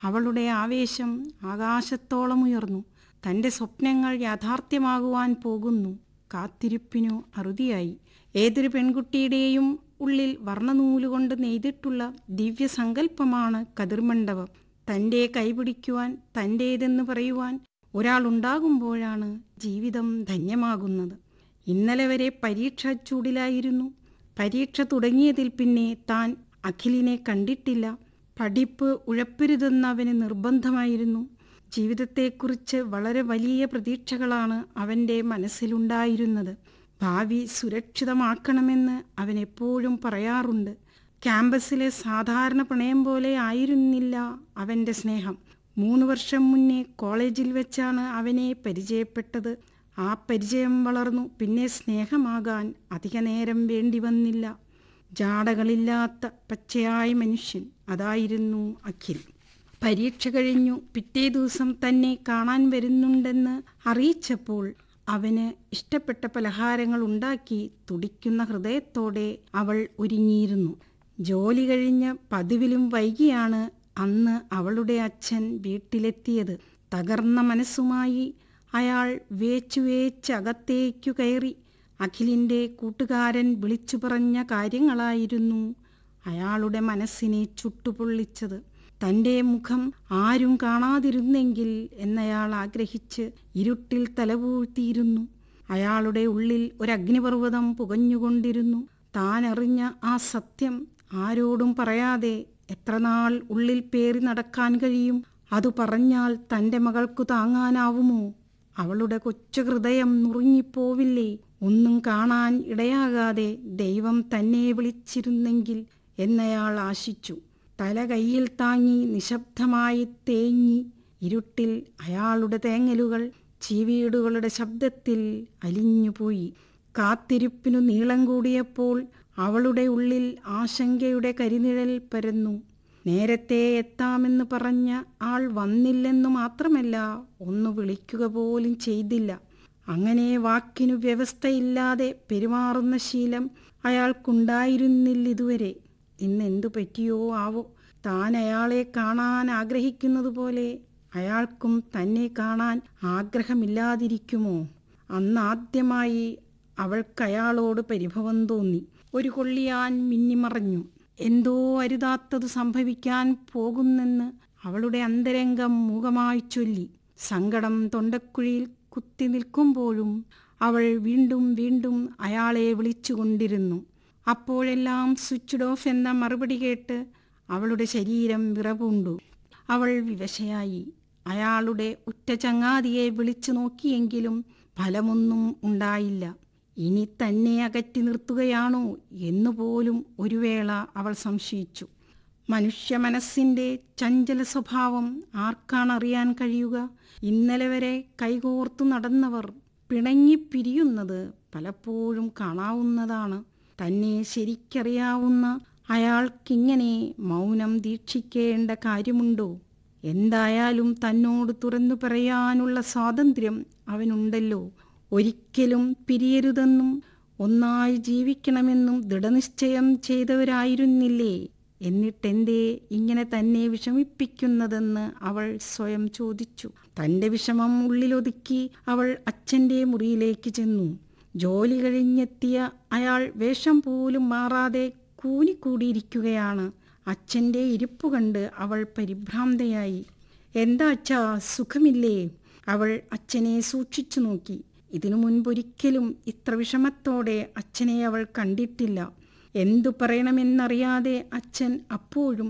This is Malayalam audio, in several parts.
അവളുടെ ആവേശം ആകാശത്തോളം ഉയർന്നു തൻ്റെ സ്വപ്നങ്ങൾ യാഥാർത്ഥ്യമാകുവാൻ പോകുന്നു കാത്തിരിപ്പിനു അറുതിയായി ഏതൊരു പെൺകുട്ടിയുടെയും ഉള്ളിൽ വർണ്ണനൂലുകൊണ്ട് നെയ്തിട്ടുള്ള ദിവ്യസങ്കല്പമാണ് കതിർമണ്ഡപം തൻ്റെ കൈപിടിക്കുവാൻ തൻ്റേതെന്ന് പറയുവാൻ ഒരാളുണ്ടാകുമ്പോഴാണ് ജീവിതം ധന്യമാകുന്നത് ഇന്നലെ വരെ പരീക്ഷ ചൂടിലായിരുന്നു പരീക്ഷ തുടങ്ങിയതിൽ പിന്നെ താൻ അഖിലിനെ കണ്ടിട്ടില്ല പഠിപ്പ് ഉഴപ്പരുതെന്ന് അവന് നിർബന്ധമായിരുന്നു ജീവിതത്തെക്കുറിച്ച് വളരെ വലിയ പ്രതീക്ഷകളാണ് അവൻ്റെ മനസ്സിലുണ്ടായിരുന്നത് ഭാവി സുരക്ഷിതമാക്കണമെന്ന് അവൻ എപ്പോഴും പറയാറുണ്ട് ക്യാമ്പസിലെ സാധാരണ പ്രണയം പോലെ ആയിരുന്നില്ല അവൻ്റെ സ്നേഹം മൂന്ന് വർഷം മുന്നേ കോളേജിൽ വെച്ചാണ് അവനെ പരിചയപ്പെട്ടത് ആ പരിചയം വളർന്നു പിന്നെ സ്നേഹമാകാൻ അധിക നേരം വേണ്ടി വന്നില്ല ജാടകളില്ലാത്ത പച്ചയായ മനുഷ്യൻ അതായിരുന്നു അഖിൽ പരീക്ഷ കഴിഞ്ഞു പിറ്റേ ദിവസം തന്നെ കാണാൻ വരുന്നുണ്ടെന്ന് അറിയിച്ചപ്പോൾ അവന് ഇഷ്ടപ്പെട്ട പലഹാരങ്ങൾ ഉണ്ടാക്കി തുടിക്കുന്ന ഹൃദയത്തോടെ അവൾ ഒരുങ്ങിയിരുന്നു ജോലി കഴിഞ്ഞ് പതിവിലും വൈകിയാണ് അന്ന് അവളുടെ അച്ഛൻ വീട്ടിലെത്തിയത് തകർന്ന മനസ്സുമായി അയാൾ വേച്ചു വേച്ചകത്തേക്കു കയറി അഖിലിൻ്റെ കൂട്ടുകാരൻ വിളിച്ചു പറഞ്ഞ കാര്യങ്ങളായിരുന്നു അയാളുടെ മനസ്സിനെ ചുട്ടുപൊള്ളിച്ചത് തൻ്റെ മുഖം ആരും കാണാതിരുന്നെങ്കിൽ എന്നയാൾ ആഗ്രഹിച്ച് ഇരുട്ടിൽ തലപൂഴ്ത്തിയിരുന്നു അയാളുടെ ഉള്ളിൽ ഒരഗ്നിപർവ്വതം പുകഞ്ഞുകൊണ്ടിരുന്നു താൻ അറിഞ്ഞ ആ സത്യം ആരോടും പറയാതെ എത്ര നാൾ ഉള്ളിൽ പേറി നടക്കാൻ കഴിയും അതു പറഞ്ഞാൽ തൻ്റെ മകൾക്കു താങ്ങാനാവുമോ അവളുടെ കൊച്ചു ഹൃദയം നുറുങ്ങിപ്പോവില്ലേ ഒന്നും കാണാൻ ഇടയാകാതെ ദൈവം തന്നെ വിളിച്ചിരുന്നെങ്കിൽ എന്നയാൾ ആശിച്ചു തല കയ്യിൽ താങ്ങി നിശബ്ദമായി തേങ്ങി ഇരുട്ടിൽ അയാളുടെ തേങ്ങലുകൾ ചീവീടുകളുടെ ശബ്ദത്തിൽ അലിഞ്ഞുപോയി കാത്തിരിപ്പിനു നീളം കൂടിയപ്പോൾ അവളുടെ ഉള്ളിൽ ആശങ്കയുടെ കരിനിഴൽ പരന്നു നേരത്തെ എത്താമെന്ന് പറഞ്ഞ ആൾ വന്നില്ലെന്നു മാത്രമല്ല ഒന്ന് വിളിക്കുക പോലും ചെയ്തില്ല അങ്ങനെ വാക്കിനു വ്യവസ്ഥയില്ലാതെ പെരുമാറുന്ന ശീലം അയാൾക്കുണ്ടായിരുന്നില്ല ഇതുവരെ ഇന്ന് എന്തു പറ്റിയോ ആവോ താൻ അയാളെ കാണാൻ ആഗ്രഹിക്കുന്നത് പോലെ അയാൾക്കും തന്നെ കാണാൻ ആഗ്രഹമില്ലാതിരിക്കുമോ അന്നാദ്യമായി അവൾക്കയാളോട് പരിഭവം തോന്നി ഒരു കൊള്ളിയാൻ മിന്നിമറഞ്ഞു എന്തോ അരുതാത്തത് സംഭവിക്കാൻ പോകുന്നെന്ന് അവളുടെ അന്തരംഗം മൂകമായി ചൊല്ലി സങ്കടം തൊണ്ടക്കുഴിയിൽ കുത്തി നിൽക്കുമ്പോഴും അവൾ വീണ്ടും വീണ്ടും അയാളെ വിളിച്ചുകൊണ്ടിരുന്നു അപ്പോഴെല്ലാം സ്വിച്ച്ഡ് ഓഫ് എന്ന മറുപടി കേട്ട് അവളുടെ ശരീരം വിറപൂണ്ടു അവൾ വിവശയായി അയാളുടെ ഉറ്റ ചങ്ങാതിയെ വിളിച്ചു നോക്കിയെങ്കിലും ഫലമൊന്നും ഉണ്ടായില്ല ഇനി തന്നെ അകറ്റി നിർത്തുകയാണോ എന്നുപോലും ഒരു വേള അവൾ സംശയിച്ചു മനുഷ്യ മനസ്സിൻ്റെ ചഞ്ചല സ്വഭാവം ആർക്കാണറിയാൻ കഴിയുക ഇന്നലെ വരെ കൈകോർത്തു നടന്നവർ പിണങ്ങിപ്പിരിയുന്നത് പലപ്പോഴും കാണാവുന്നതാണ് തന്നെ ശരിക്കറിയാവുന്ന അയാൾക്കിങ്ങനെ മൗനം ദീക്ഷിക്കേണ്ട കാര്യമുണ്ടോ എന്തായാലും തന്നോട് തുറന്നു പറയാനുള്ള സ്വാതന്ത്ര്യം അവനുണ്ടല്ലോ ഒരിക്കലും പിരിയരുതെന്നും ഒന്നായി ജീവിക്കണമെന്നും ദൃഢനിശ്ചയം ചെയ്തവരായിരുന്നില്ലേ എന്നിട്ടെന്തേ ഇങ്ങനെ തന്നെ വിഷമിപ്പിക്കുന്നതെന്ന് അവൾ സ്വയം ചോദിച്ചു തൻ്റെ വിഷമം ഉള്ളിലൊതുക്കി അവൾ അച്ഛൻ്റെ മുറിയിലേക്ക് ചെന്നു ജോലി കഴിഞ്ഞെത്തിയ അയാൾ വേഷം പോലും മാറാതെ കൂനിക്കൂടിയിരിക്കുകയാണ് അച്ഛൻ്റെ ഇരിപ്പു കണ്ട് അവൾ പരിഭ്രാന്തയായി എന്താ അച്ഛാ സുഖമില്ലേ അവൾ അച്ഛനെ സൂക്ഷിച്ചു നോക്കി ഇതിനു മുൻപൊരിക്കലും ഇത്ര വിഷമത്തോടെ അച്ഛനെ അവൾ കണ്ടിട്ടില്ല എന്തു പറയണമെന്നറിയാതെ അച്ഛൻ അപ്പോഴും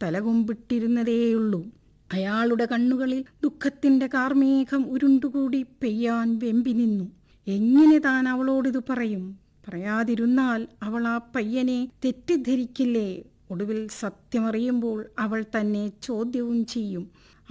തലകുമ്പിട്ടിരുന്നതേയുള്ളൂ അയാളുടെ കണ്ണുകളിൽ ദുഃഖത്തിൻ്റെ കാർമേഘം ഉരുണ്ടുകൂടി പെയ്യാൻ വെമ്പി നിന്നു എങ്ങനെ താൻ അവളോടിത് പറയും പറയാതിരുന്നാൽ അവൾ ആ പയ്യനെ തെറ്റിദ്ധരിക്കില്ലേ ഒടുവിൽ സത്യമറിയുമ്പോൾ അവൾ തന്നെ ചോദ്യവും ചെയ്യും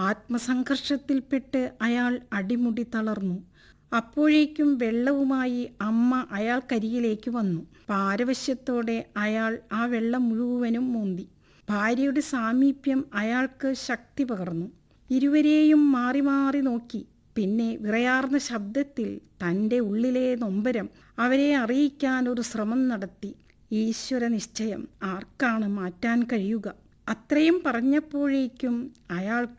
ആത്മസംഘർഷത്തിൽപ്പെട്ട് അയാൾ അടിമുടി തളർന്നു അപ്പോഴേക്കും വെള്ളവുമായി അമ്മ അയാൾക്കരികിലേക്ക് വന്നു പാരവശ്യത്തോടെ അയാൾ ആ വെള്ളം മുഴുവനും മൂന്തി ഭാര്യയുടെ സാമീപ്യം അയാൾക്ക് ശക്തി പകർന്നു ഇരുവരെയും മാറി മാറി നോക്കി പിന്നെ വിറയാർന്ന ശബ്ദത്തിൽ തൻ്റെ ഉള്ളിലെ നൊമ്പരം അവരെ അറിയിക്കാൻ ഒരു ശ്രമം നടത്തി ഈശ്വര നിശ്ചയം ആർക്കാണ് മാറ്റാൻ കഴിയുക അത്രയും പറഞ്ഞപ്പോഴേക്കും അയാൾക്ക്